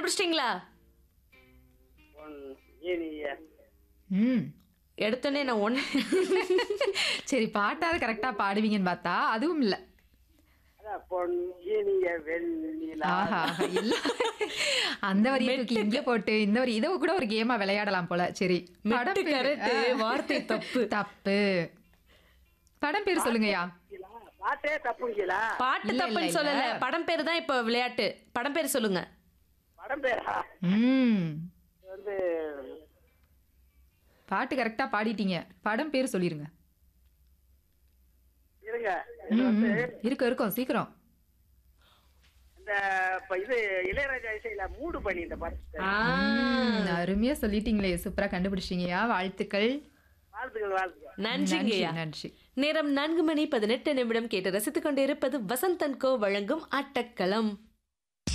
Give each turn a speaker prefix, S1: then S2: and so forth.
S1: கண்டுபிடிச்சிட்டீங்களா
S2: பொன் இனிய
S3: ம்
S1: எடுத்தோடனே நான் ஒன்
S3: சரி பாட்டாவது கரெக்டா பாடுவீங்கன்னு பார்த்தா அதுவும் இல்ல
S2: அதான் பொன் இனிய வெண்ணிலா
S3: ஆஹா ஆஹா, இல்ல அந்த வரியை தூக்கி இங்க போட்டு இந்த வரி இதை கூட ஒரு கேமா விளையாடலாம் போல சரி படம் பேரு.
S1: correct,
S3: ஆ.
S1: வார்த்தை தப்பு.
S3: தப்பு படம் பேர் சொல்லுங்கய்யா
S2: கீழா? பாட்டே தப்புங்களா
S1: பாட்டு
S3: இல்ல,
S1: தப்புன்னு
S3: இல்ல,
S1: சொல்லல
S3: இல்ல.
S1: படம் பேர் தான் இப்போ விளையாட்டு படம் பேர் சொல்லுங்க
S2: படம் பேரா
S3: ம்
S2: இது வந்து
S3: பாட்டு கரெக்டா பாடிட்டீங்க படம் பேர் சொல்லிருங்க
S2: இருங்க இது
S3: ம்,
S2: வந்து
S3: ம். இருக்கும் இருக்கும் சீக்கிரம்
S2: இந்த இப்ப இது இளையராஜா இசையில மூடு பண்ணி இந்த படத்தை
S1: ஆ,
S3: ம், அருமையா சொல்லிட்டீங்களே சூப்பரா கண்டுபிடிச்சிட்டீங்கயா வாழ்த்துக்கள்
S2: வாழ்த்துக்கள் வாழ்த்துக்கள்
S1: நன்றிங்கய்யா
S3: நன்றி
S1: நேரம் நான்கு மணி பதினெட்டு நிமிடம் கேட்டு ரசித்துக் கொண்டிருப்பது வசந்தன் கோ வழங்கும் ஆட்டக்களம்